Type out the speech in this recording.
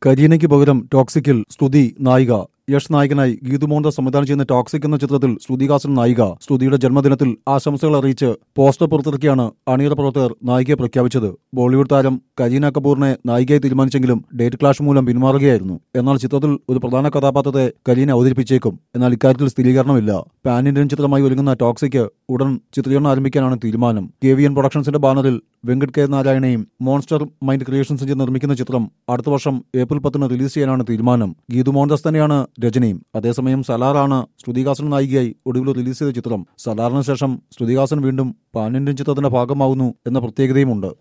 കരീനയ്ക്ക് പകരം ടോക്സിക്കിൽ സ്തുതി നായിക യഷ് നായകനായി ഗീതു മോഹൻദാസ് സംവിധാനം ചെയ്യുന്ന ടോക്സിക് എന്ന ചിത്രത്തിൽ ശ്രുതിഹാസൻ നായിക ശ്രുതിയുടെ ജന്മദിനത്തിൽ ആശംസകൾ അറിയിച്ച് പോസ്റ്റർ പുറത്തിറക്കിയാണ് അണിയറ പ്രവർത്തകർ നായികയെ പ്രഖ്യാപിച്ചത് ബോളിവുഡ് താരം കരീന കപൂറിനെ നായികയായി തീരുമാനിച്ചെങ്കിലും ഡേറ്റ് ക്ലാഷ് മൂലം പിന്മാറുകയായിരുന്നു എന്നാൽ ചിത്രത്തിൽ ഒരു പ്രധാന കഥാപാത്രത്തെ കരീന അവതരിപ്പിച്ചേക്കും എന്നാൽ ഇക്കാര്യത്തിൽ സ്ഥിരീകരണമില്ല പാൻ ഇന്ത്യൻ ചിത്രമായി ഒരുങ്ങുന്ന ടോക്സിക്ക് ഉടൻ ചിത്രീകരണം ആരംഭിക്കാനാണ് തീരുമാനം കെ വി എൻ പ്രൊഡക്ഷൻസിന്റെ ബാനറിൽ വെങ്കട് കെ നാരായണയും മോൺസ്റ്റർ മൈൻഡ് ക്രിയേഷൻസ് നിർമ്മിക്കുന്ന ചിത്രം അടുത്ത വർഷം ഏപ്രിൽ പത്തിന് റിലീസ് ചെയ്യാനാണ് തീരുമാനം ഗീതു മോഹൻദാസ് തന്നെയാണ് രചനയും അതേസമയം സലാറാണ് ശ്രുതിഹാസൻ നായികയായി ഒടുവിൽ റിലീസ് ചെയ്ത ചിത്രം സലാറിന് ശേഷം ശ്രുതിഹാസൻ വീണ്ടും പാൻ ഇന്ത്യൻ ചിത്രത്തിന്റെ ഭാഗമാവുന്നു എന്ന പ്രത്യേകതയുമുണ്ട്